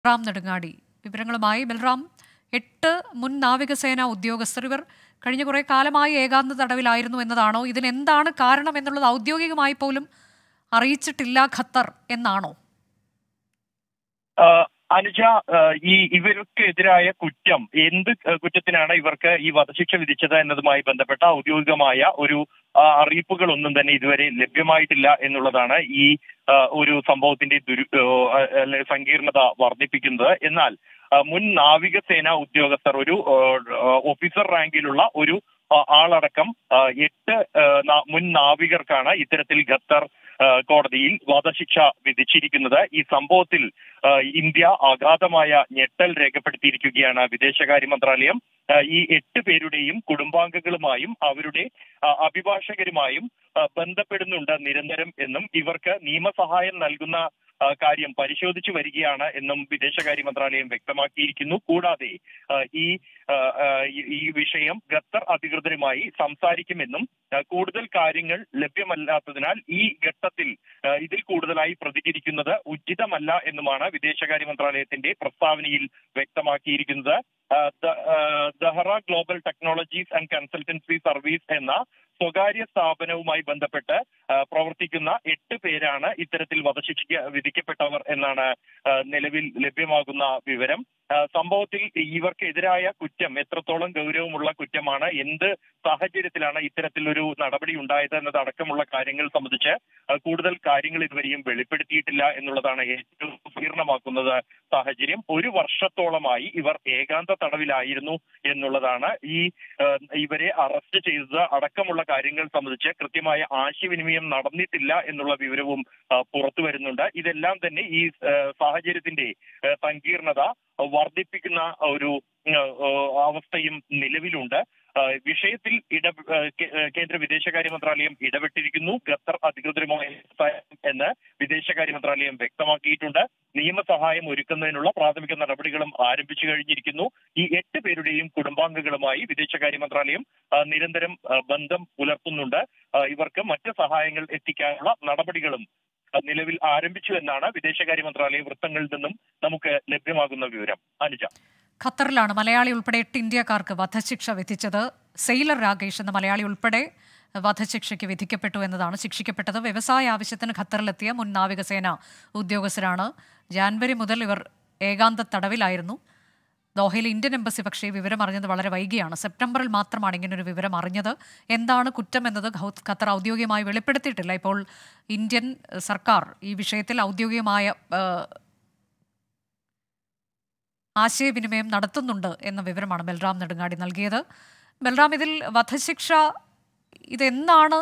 ബൽറാം നെടുങ്ങാടി വിവരങ്ങളുമായി ബൽറാം എട്ട് മുൻ നാവികസേന ഉദ്യോഗസ്ഥർ ഇവർ കഴിഞ്ഞ കുറെ കാലമായി ഏകാന്ത തടവിലായിരുന്നു എന്നതാണോ ഇതിനെന്താണ് കാരണം എന്നുള്ളത് ഔദ്യോഗികമായി പോലും അറിയിച്ചിട്ടില്ല ഖത്തർ എന്നാണോ ആ, അനുജ ആ, ഈ ഇവർക്കെതിരായ കുറ്റം എന്ത് കുറ്റത്തിനാണ് ഇവർക്ക് ഈ വധശിക്ഷ വിധിച്ചത് എന്നതുമായി ബന്ധപ്പെട്ട ഔദ്യോഗികമായ ഒരു ആ, അറിയിപ്പുകളൊന്നും തന്നെ ഇതുവരെ ലഭ്യമായിട്ടില്ല എന്നുള്ളതാണ് ഈ ആ, ഒരു സംഭവത്തിന്റെ ദുരു ആ, അല്ലെ, സങ്കീർണത വർദ്ധിപ്പിക്കുന്നത് എന്നാൽ ആ, മുൻ നാവികസേന ഉദ്യോഗസ്ഥർ ഒരു ആ, ഓഫീസർ റാങ്കിലുള്ള ഒരു ആ, ആളടക്കം ആ, എട്ട് ആ, നാ- മുൻ നാവികർക്കാണ് ഇത്തരത്തിൽ ഖത്തർ ആ, കോടതിയിൽ വധശിക്ഷ വിധിച്ചിരിക്കുന്നത് ഈ സംഭവത്തിൽ ആ, ഇന്ത്യ അഗാധമായ ഞെട്ടൽ രേഖപ്പെടുത്തിയിരിക്കുകയാണ് വിദേശകാര്യ മന്ത്രാലയം ആ, ഈ എട്ട് പേരുടെയും കുടുംബാംഗങ്ങളുമായും അവരുടെ ആ, അഭിഭാഷകരുമായും ആ, ബന്ധപ്പെടുന്നുണ്ട് നിരന്തരം എന്നും ഇവർക്ക് നിയമസഹായം നൽകുന്ന ആ, കാര്യം പരിശോധിച്ചു വരികയാണ് എന്നും വിദേശകാര്യ മന്ത്രാലയം വ്യക്തമാക്കിയിരിക്കുന്നു കൂടാതെ ആ, ഈ ആ, ആ, ഈ- ഈ വിഷയം ഖത്തർ അധികൃതരുമായി സംസാരിക്കുമെന്നും ആ, കൂടുതൽ കാര്യങ്ങൾ ലഭ്യമല്ലാത്തതിനാൽ ഈ ഘട്ടത്തിൽ ആ, ഇതിൽ കൂടുതലായി പ്രതികരിക്കുന്നത് ഉചിതമല്ല എന്നുമാണ് വിദേശകാര്യ മന്ത്രാലയത്തിന്റെ പ്രസ്താവനയിൽ വ്യക്തമാക്കിയിരിക്കുന്നത് ആ, ദ- ആ, Dahra global technologies and consultancy service എന്ന സ്വകാര്യ സ്ഥാപനവുമായി ബന്ധപ്പെട്ട് ആ, പ്രവർത്തിക്കുന്ന എട്ട് പേരാണ് ഇത്തരത്തിൽ വധശിക്ഷ വിധിക്കപ്പെട്ടവർ എന്നാണ് ആ, നിലവിൽ ലഭ്യമാകുന്ന വിവരം ആ, സംഭവത്തിൽ ഇവർക്കെതിരായ കുറ്റം എത്രത്തോളം ഗൗരവമുള്ള കുറ്റമാണ് എന്ത് സാഹചര്യത്തിലാണ് ഇത്തരത്തിലൊരു നടപടി ഉണ്ടായത് എന്നതടക്കമുള്ള കാര്യങ്ങൾ സംബന്ധിച്ച് ആ, കൂടുതൽ കാര്യങ്ങൾ ഇതുവരെയും വെളിപ്പെടുത്തിയിട്ടില്ല എന്നുള്ളതാണ് ഏറ്റവും സങ്കീർണമാക്കുന്നത് സാഹചര്യം ഒരു വർഷത്തോളമായി ഇവർ ഏകാന്ത തടവിലായിരുന്നു എന്നുള്ളതാണ് ഈ ആ, ഇവരെ അറസ്റ്റ് ചെയ്തത് അടക്കമുള്ള കാര്യങ്ങൾ സംബന്ധിച്ച് കൃത്യമായ ആശയവിനിമയം നടന്നിട്ടില്ല എന്നുള്ള വിവരവും ആ, പുറത്തു വരുന്നുണ്ട് ഇതെല്ലാം തന്നെ ഈ ആ, സാഹചര്യത്തിന്റെ ആ, സങ്കീർണത വർദ്ധിപ്പിക്കുന്ന ഒരു ആ, ആ, അവസ്ഥയും നിലവിലുണ്ട് ആ, വിഷയത്തിൽ ഇട ആ, കേ- ആ, കേന്ദ്ര വിദേശകാര്യ മന്ത്രാലയം ഇടപെട്ടിരിക്കുന്നു ഖത്തർ അധികൃതരുമായി സംസാരിക്കും എന്ന് വിദേശകാര്യ മന്ത്രാലയം വ്യക്തമാക്കിയിട്ടുണ്ട് നിയമസഹായം ഒരുക്കുന്നതിനുള്ള പ്രാഥമിക നടപടികളും ആരംഭിച്ചു കഴിഞ്ഞിരിക്കുന്നു ഈ എട്ട് പേരുടെയും കുടുംബാംഗങ്ങളുമായി വിദേശകാര്യ മന്ത്രാലയം ആ, നിരന്തരം ആ, ബന്ധം പുലർത്തുന്നുണ്ട് ആ, ഇവർക്ക് മറ്റ് സഹായങ്ങൾ എത്തിക്കാനുള്ള നടപടികളും ആ, നിലവിൽ ആരംഭിച്ചു എന്നാണ് വിദേശകാര്യ മന്ത്രാലയ വൃത്തങ്ങളിൽ നിന്നും നമുക്ക് ലഭ്യമാകുന്ന വിവരം അനുജ ഖത്തറിലാണ് മലയാളി ഉൾപ്പെടെ എട്ട് ഇന്ത്യക്കാർക്ക് വധശിക്ഷ വിധിച്ചത് സെയിലർ രാകേഷ് എന്ന മലയാളി ഉൾപ്പെടെ വധശിക്ഷയ്ക്ക് വിധിക്കപ്പെട്ടു എന്നതാണ് ശിക്ഷിക്കപ്പെട്ടത് വ്യവസായ ആവശ്യത്തിന് ഖത്തറിലെത്തിയ മുൻ നാവികസേന ഉദ്യോഗസ്ഥരാണ് ജാൻവരി മുതൽ ഇവർ ഏകാന്ത തടവിലായിരുന്നു ദോഹയിലെ ഇന്ത്യൻ എംബസി പക്ഷേ ഈ വിവരം അറിഞ്ഞത് വളരെ വൈകിയാണ് സെപ്റ്റംബറിൽ മാത്രമാണ് ഇങ്ങനൊരു വിവരം അറിഞ്ഞത് എന്താണ് കുറ്റം എന്നത് ഖൗ- ഖത്തർ ഔദ്യോഗികമായി വെളിപ്പെടുത്തിയിട്ടില്ല ഇപ്പോൾ ഇന്ത്യൻ ഏഹ്, സർക്കാർ ഈ വിഷയത്തിൽ ഔദ്യോഗികമായ ഏഹ്, ആശയവിനിമയം നടത്തുന്നുണ്ട് എന്ന വിവരമാണ് ബൽറാം നെടുങ്ങാടി നൽകിയത് ബൽറാം ഇതിൽ വധശിക്ഷ ഇതെന്നാണ്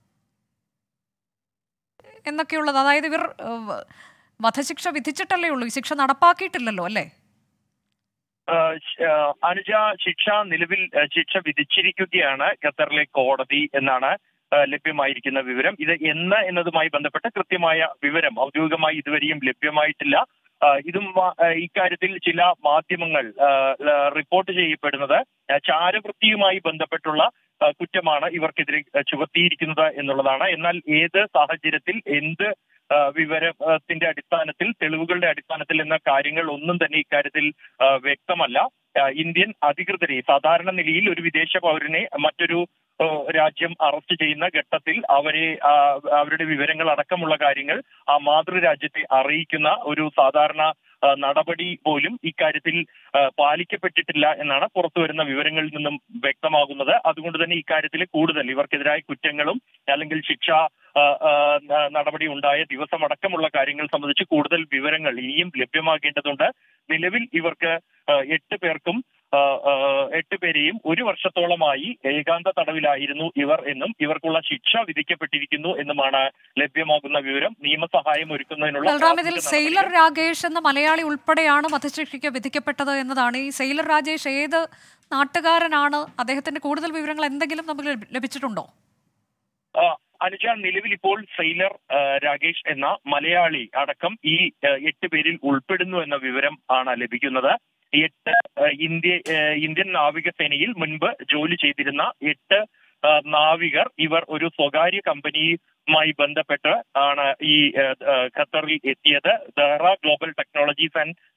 എന്നൊക്കെയുള്ളത് അതായത് ഇവർ ഏഹ്, വധശിക്ഷ വിധിച്ചിട്ടല്ലേ ഉള്ളൂ ഈ ശിക്ഷ നടപ്പാക്കിയിട്ടില്ലല്ലോ അല്ലേ ആ, ശ- ആ, അനുജ ശിക്ഷ നിലവിൽ ആ, ശിക്ഷ വിധിച്ചിരിക്കുകയാണ് ഖത്തറിലെ കോടതി എന്നാണ് ആ, ലഭ്യമായിരിക്കുന്ന വിവരം ഇത് എന്ന് എന്നതുമായി ബന്ധപ്പെട്ട കൃത്യമായ വിവരം ഔദ്യോഗികമായി ഇതുവരെയും ലഭ്യമായിട്ടില്ല ആ, ഇതും ആ, ഇക്കാര്യത്തിൽ ചില മാധ്യമങ്ങൾ ആ, ആ, റിപ്പോർട്ട് ചെയ്യപ്പെടുന്നത് ആ, ചാരവൃത്തിയുമായി ബന്ധപ്പെട്ടുള്ള ആ, കുറ്റമാണ് ഇവർക്കെതിരെ ആ, ചുമത്തിയിരിക്കുന്നത് എന്നുള്ളതാണ് എന്നാൽ ഏത് സാഹചര്യത്തിൽ എന്ത് ആ, വിവരത്തിന്റെ അടിസ്ഥാനത്തിൽ തെളിവുകളുടെ അടിസ്ഥാനത്തിൽ എന്ന കാര്യങ്ങൾ ഒന്നും തന്നെ ഇക്കാര്യത്തിൽ ആ, വ്യക്തമല്ല ആ, ഇന്ത്യൻ അധികൃതരെ സാധാരണ നിലയിൽ ഒരു വിദേശ പൗരനെ മറ്റൊരു ആ, രാജ്യം അറസ്റ്റ് ചെയ്യുന്ന ഘട്ടത്തിൽ അവരെ ആ, അവരുടെ വിവരങ്ങൾ അടക്കമുള്ള കാര്യങ്ങൾ ആ മാതൃരാജ്യത്തെ അറിയിക്കുന്ന ഒരു സാധാരണ ആ, നടപടി പോലും ഇക്കാര്യത്തിൽ ആ, പാലിക്കപ്പെട്ടിട്ടില്ല എന്നാണ് പുറത്തു വരുന്ന വിവരങ്ങളിൽ നിന്നും വ്യക്തമാകുന്നത് അതുകൊണ്ട് തന്നെ ഇക്കാര്യത്തിൽ കൂടുതൽ ഇവർക്കെതിരായ കുറ്റങ്ങളും അല്ലെങ്കിൽ ശിക്ഷ ആ, ആ, ന- നടപടി ഉണ്ടായ ദിവസം അടക്കമുള്ള കാര്യങ്ങൾ സംബന്ധിച്ച് കൂടുതൽ വിവരങ്ങൾ ഇനിയും ലഭ്യമാക്കേണ്ടതുണ്ട് നിലവിൽ ഇവർക്ക് ആ, എട്ട് പേർക്കും ആ, ആ, എട്ട് പേരെയും ഒരു വർഷത്തോളമായി ഏകാന്ത തടവിലായിരുന്നു ഇവർ എന്നും ഇവർക്കുള്ള ശിക്ഷ വിധിക്കപ്പെട്ടിരിക്കുന്നു എന്നുമാണ് ലഭ്യമാകുന്ന വിവരം നിയമസഹായം ഒരുക്കുന്നതിനുള്ള ബൽറാം ഇതിൽ പ്രാഥമിക സെയിലർ നടപടികൾ രാകേഷ് എന്ന മലയാളി ഉൾപ്പെടെയാണ് വധശിക്ഷയ്ക്ക് വിധിക്കപ്പെട്ടത് എന്നതാണ് ഈ സെയിലർ രാജേഷ് ഏത് നാട്ടുകാരനാണ് അദ്ദേഹത്തിന്റെ കൂടുതൽ വിവരങ്ങൾ എന്തെങ്കിലും നമുക്ക് ലഭി- ലഭിച്ചിട്ടുണ്ടോ ആ, അനുജ നിലവിൽ ഇപ്പോൾ സെയിലർ ആ, രാകേഷ് എന്ന മലയാളി അടക്കം ഈ ആ, എട്ട് പേരിൽ ഉൾപ്പെടുന്നു എന്ന വിവരം ആണ് ലഭിക്കുന്നത് ഈ എട്ട് ആ, ഇന്ത്യ ആ, ഇന്ത്യൻ നാവികസേനയിൽ മുൻപ് ജോലി ചെയ്തിരുന്ന എട്ട് ആ, നാവികർ ഇവർ ഒരു സ്വകാര്യ കമ്പനിയുമായി ബന്ധപ്പെട്ട് ആണ് ഈ ആ, ആ, ഖത്തറിൽ എത്തിയത് Dahra global technologies and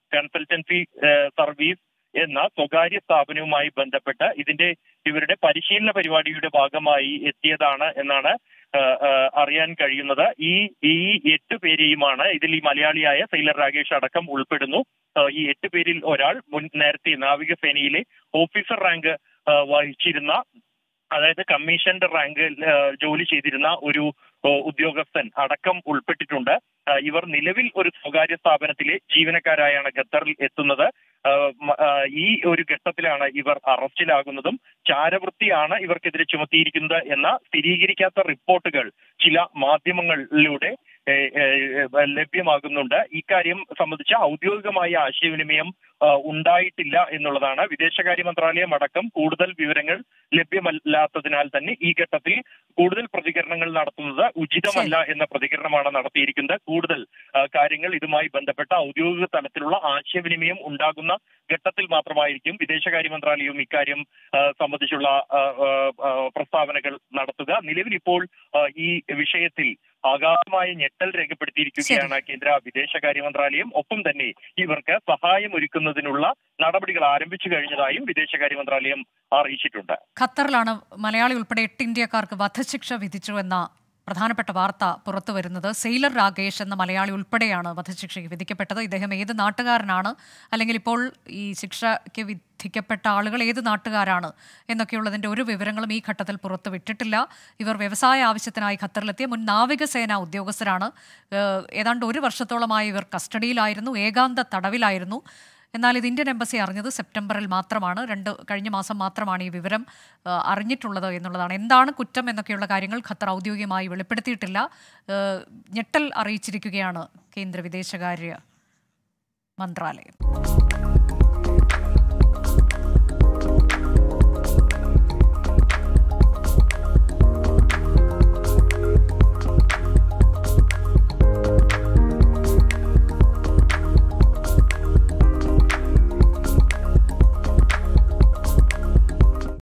consultancy service എന്ന സ്വകാര്യ സ്ഥാപനവുമായി ബന്ധപ്പെട്ട് ഇതിന്റെ ഇവരുടെ പരിശീലന പരിപാടിയുടെ ഭാഗമായി എത്തിയതാണ് എന്നാണ് ആ, ആ, അറിയാൻ കഴിയുന്നത് ഈ ഈ എട്ട് പേരെയുമാണ് ഇതിൽ ഈ മലയാളിയായ സെയിലർ രാകേഷ് അടക്കം ഉൾപ്പെടുന്നു ആ, ഈ എട്ട് പേരിൽ ഒരാൾ മുൻ നേരത്തെ നാവികസേനയിലെ ഓഫീസർ റാങ്ക് ആ, വഹിച്ചിരുന്ന അതായത് കമ്മീഷൻഡ് റാങ്കിൽ ആ, ജോലി ചെയ്തിരുന്ന ഒരു ഓ, ഉദ്യോഗസ്ഥൻ അടക്കം ഉൾപ്പെട്ടിട്ടുണ്ട് ആ, ഇവർ നിലവിൽ ഒരു സ്വകാര്യ സ്ഥാപനത്തിലെ ജീവനക്കാരായാണ് ഖത്തറിൽ എത്തുന്നത് ആ, മ- ആ, ഈ ഒരു ഘട്ടത്തിലാണ് ഇവർ അറസ്റ്റിലാകുന്നതും ചാരവൃത്തിയാണ് ഇവർക്കെതിരെ ചുമത്തിയിരിക്കുന്നത് എന്ന സ്ഥിരീകരിക്കാത്ത റിപ്പോർട്ടുകൾ ചില മാധ്യമങ്ങളിലൂടെ ഏ, ഏ, ഏ, ലഭ്യമാകുന്നുണ്ട് ഇക്കാര്യം സംബന്ധിച്ച ഔദ്യോഗികമായ ആശയവിനിമയം ആ, ഉണ്ടായിട്ടില്ല എന്നുള്ളതാണ് വിദേശകാര്യ മന്ത്രാലയം അടക്കം കൂടുതൽ വിവരങ്ങൾ ലഭ്യമല്ലാത്തതിനാൽ തന്നെ ഈ ഘട്ടത്തിൽ കൂടുതൽ പ്രതികരണങ്ങൾ നടത്തുന്നത് ഉചിതമല്ല എന്ന പ്രതികരണമാണ് നടത്തിയിരിക്കുന്നത് കൂടുതൽ ആ, കാര്യങ്ങൾ ഇതുമായി ബന്ധപ്പെട്ട ഔദ്യോഗിക തലത്തിലുള്ള ആശയവിനിമയം ഉണ്ടാകുന്ന ഘട്ടത്തിൽ മാത്രമായിരിക്കും വിദേശകാര്യ മന്ത്രാലയവും ഇക്കാര്യം ആ, സംബന്ധിച്ചുള്ള ആ, ആ, ആ, പ്രസ്താവനകൾ നടത്തുക നിലവിൽ ഇപ്പോൾ ആ, ഈ വിഷയത്തിൽ അഗാധമായ ഞെട്ടൽ രേഖപ്പെടുത്തിയിരിക്കുകയാണ് കേന്ദ്ര വിദേശകാര്യ മന്ത്രാലയം ഒപ്പം തന്നെ ഇവർക്ക് സഹായം ഒരുക്കുന്നതിനുള്ള നടപടികൾ ആരംഭിച്ചു കഴിഞ്ഞതായും വിദേശകാര്യ മന്ത്രാലയം അറിയിച്ചിട്ടുണ്ട് ഖത്തറിലാണ് മലയാളി ഉൾപ്പെടെ എട്ട് ഇന്ത്യക്കാർക്ക് വധശിക്ഷ വിധിച്ചു എന്ന പ്രധാനപ്പെട്ട വാർത്ത പുറത്തു വരുന്നത് സെയിലർ രാകേഷ് എന്ന മലയാളി ഉൾപ്പെടെയാണ് വധശിക്ഷയ്ക്ക് വിധിക്കപ്പെട്ടത് ഇദ്ദേഹം ഏത് നാട്ടുകാരനാണ് അല്ലെങ്കിൽ ഇപ്പോൾ ഈ ശിക്ഷയ്ക്ക് വിധിക്കപ്പെട്ട ആളുകൾ ഏത് നാട്ടുകാരാണ് എന്നൊക്കെയുള്ളതിന്റെ ഒരു വിവരങ്ങളും ഈ ഘട്ടത്തിൽ പുറത്തു വിട്ടിട്ടില്ല ഇവർ വ്യവസായ ആവശ്യത്തിനായി ഖത്തറിലെത്തിയ മുൻ നാവികസേന ഉദ്യോഗസ്ഥരാണ് ഏഹ് ഏതാണ്ട് ഒരു വർഷത്തോളമായി ഇവർ കസ്റ്റഡിയിലായിരുന്നു ഏകാന്ത തടവിലായിരുന്നു എന്നാൽ ഇത് ഇന്ത്യൻ എംബസി അറിഞ്ഞത് സെപ്റ്റംബറിൽ മാത്രമാണ് രണ്ട് കഴിഞ്ഞ മാസം മാത്രമാണ് ഈ വിവരം ആ, അറിഞ്ഞിട്ടുള്ളത് എന്നുള്ളതാണ് എന്താണ് കുറ്റം എന്നൊക്കെയുള്ള കാര്യങ്ങൾ ഖത്തർ ഔദ്യോഗികമായി വെളിപ്പെടുത്തിയിട്ടില്ല ആ, ഞെട്ടൽ അറിയിച്ചിരിക്കുകയാണ് കേന്ദ്ര വിദേശകാര്യ മന്ത്രാലയം